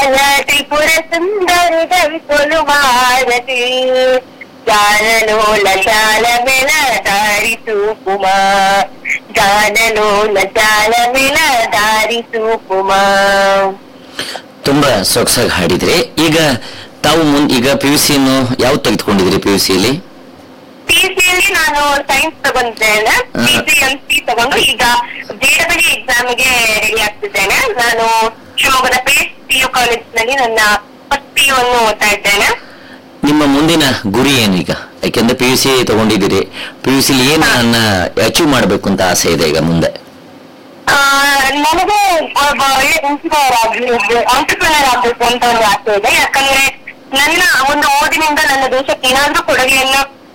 ತ್ರಿಪುರ ಸುಂದರಿ ಕವಿಕೊಲು ಮಾರತಿ ಜಾನಲೋಲ ಜಾಲ ಬೆಲ ದಾರಿಸು ಕುಮಾರ್ ಜಾನಲೋಲ ಜಾಲ ಬೆಲ ದಾರಿಸು ಕುಮಾರ್ ತುಂಬಾ ಸೊಗಸಾಗಿ ಹಾಡಿದ್ರಿ ಈಗ ತಾವು ಮುಂದ್ ಈಗ ಪಿ ಯು ಸಿಯನ್ನು ಯಾವ್ದು ತೆಗೆದುಕೊಂಡಿದ್ರಿ ಪಿ ಯು ಸಿಯಲ್ಲಿ ಪಿ ಯಲ್ಲಿ ನಾನು ಸೈನ್ಸ್ ತಗೊಂಡಿದ್ದೇನೆ ಪಿ ಸಿ ಎಂ ಸಿ ತಗೊಂಡು ಈಗ ಜೆಡಬ್ಲ್ಯೂ ಎಕ್ಸಾಮ್ಗೆ ರೆಡಿ ಆಗ್ತಿದ್ದೇನೆ ನಾನು ಶಿವಮೊಗ್ಗದ ಪೇಸ್ ಪಿ ಯು ಕಾಲೇಜ್ ನಲ್ಲಿ ನನ್ನ ಫಸ್ಟ್ ಪಿ ಯು ಅನ್ನು ಓದ್ತಾ ಇದ್ದೇನೆ ನಿಮ್ಮ ಮುಂದಿನ ಗುರಿ ಏನು ಈಗ ಯಾಕೆಂದ್ರೆ ಪಿ ಯು ಸಿ ತಗೊಂಡಿದ್ದೀರಿ ಪಿ ಯು ಸಿಲಿ ಏನನ್ನ ಅಚೀವ್ ಮಾಡಬೇಕು ಅಂತ ಆಸೆ ಇದೆ ಈಗ ಮುಂದೆ ಆ, ನನಗೆ ಒಬ್ಬ ಒಳ್ಳೆ ಇಂಜಿನಿಯರ್ ಆಗ್ಲಿ ಆಂಟರ್ಪ್ರಿನರ್ ಆಗ್ಬೇಕು ಅಂತ ಒಂದು ಆಸೆ ಇದೆ ಯಾಕಂದ್ರೆ ನನ್ನ ಒಂದು ಓದಿನಿಂದ ನನ್ನ ದೇಶಕ್ಕೆ ಏನಾದ್ರೂ ಕೊಡುಗೆಯನ್ನ